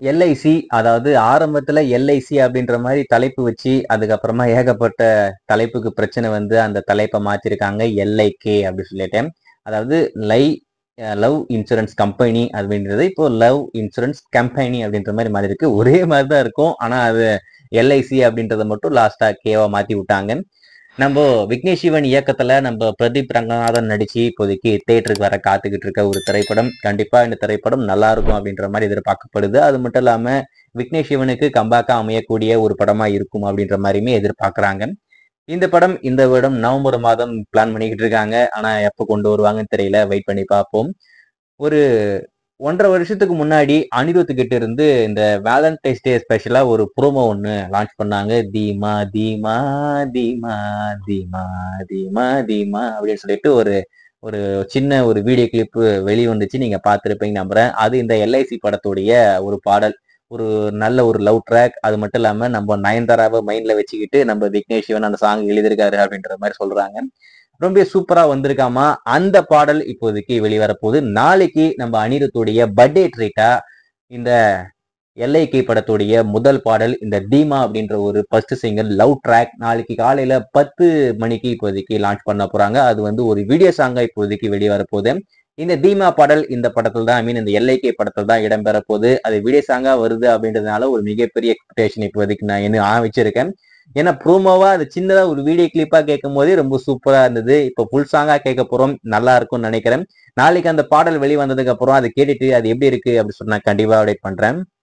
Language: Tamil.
எல்ஐசி அதாவது ஆரம்பத்துல எல்ஐசி அப்படின்ற மாதிரி தலைப்பு வச்சு அதுக்கப்புறமா ஏகப்பட்ட தலைப்புக்கு பிரச்சனை வந்து அந்த தலைப்பை மாத்திருக்காங்க எல்ஐகே அப்படின்னு சொல்லிட்டேன் அதாவது லை லவ் இன்சூரன்ஸ் கம்பெனி அப்படின்றது இப்போ லவ் இன்சூரன்ஸ் கம்பெனி அப்படின்ற மாதிரி மாதிரி இருக்கு ஒரே மாதிரி தான் இருக்கும் ஆனா அது எல்ஐசி அப்படின்றத மட்டும் லாஸ்டா கேவா மாத்தி விட்டாங்க நம்ம விக்னேஷ் சிவன் இயக்கத்துல நம்ம பிரதீப் ரங்கநாதன் நடிச்சு இப்போதைக்கு தேட்டருக்கு வர காத்துக்கிட்டு இருக்க ஒரு திரைப்படம் கண்டிப்பா இந்த திரைப்படம் நல்லா இருக்கும் அப்படின்ற மாதிரி எதிர்பார்க்கப்படுது அது மட்டும் இல்லாம விக்னேஷ் சிவனுக்கு கம்பாக்கா அமையக்கூடிய ஒரு படமா இருக்கும் அப்படின்ற மாதிரியுமே எதிர்பார்க்கறாங்க இந்த படம் இந்த வருடம் நவம்பர் மாதம் பிளான் பண்ணிக்கிட்டு இருக்காங்க ஆனா எப்போ கொண்டு வருவாங்கன்னு தெரியல வெயிட் பண்ணி பார்ப்போம் ஒரு ஒன்றரை வருஷத்துக்கு முன்னாடி அனிருத் கிட்ட இருந்து இந்த வேலண்டைன்ஸ் டே ஸ்பெஷலா ஒரு ப்ரோமோ ஒன்று லான்ச் பண்ணாங்க தீமா தீமா தீமா தீமா தீமா தீமா அப்படின்னு சொல்லிட்டு ஒரு ஒரு சின்ன ஒரு வீடியோ கிளிப்பு வெளி வந்துச்சு நீங்க பார்த்துருப்பீங்க நம்புறேன் அது இந்த எல்ஐசி படத்துடைய ஒரு பாடல் ஒரு நல்ல ஒரு லவ் ட்ராக் அது மட்டும் இல்லாம நம்ம நயன்தாராவை மைண்ட்ல வச்சுக்கிட்டு நம்ம விக்னேஷ் சிவன் அந்த சாங் எழுதியிருக்காரு அப்படின்ற மாதிரி சொல்றாங்க ரொம்ப சூப்பரா வந்திருக்காமா அந்த பாடல் இப்போதைக்கு வெளிவர போகுது நாளைக்கு நம்ம அனிருத்துடைய பர்த்டே ட்ரீட்டா இந்த எல்ஐகே படத்துடைய முதல் பாடல் இந்த தீமா அப்படின்ற ஒரு ஃபர்ஸ்ட் சிங்கர் லவ் ட்ராக் நாளைக்கு காலையில பத்து மணிக்கு இப்போதைக்கு லான்ச் பண்ண போறாங்க அது வந்து ஒரு வீடியோ சாங்கா இப்போதைக்கு வெளிவர போகுது இந்த தீமா பாடல் இந்த படத்துல தான் ஐ மீன் இந்த எல்ஐகே படத்துல தான் இடம்பெற போகுது அது வீடியோ சாங்கா வருது அப்படின்றதுனால ஒரு மிகப்பெரிய எக்ஸ்பெக்டேஷன் இப்போதைக்கு நான் என்ன ஆரம்பிச்சிருக்கேன் ஏன்னா ப்ரோமோவா அது சின்னதா ஒரு வீடியோ கிளிப்பா கேட்கும் போதே ரொம்ப சூப்பரா இருந்தது இப்போ ஃபுல் சாங்கா கேட்க போறோம் நல்லா இருக்கும்னு நினைக்கிறேன் நாளைக்கு அந்த பாடல் வெளிவந்ததுக்கு அப்புறம் அதை கேட்டுட்டு அது எப்படி இருக்கு அப்படி சொன்னா கண்டிப்பா அப்டேட் பண்றேன்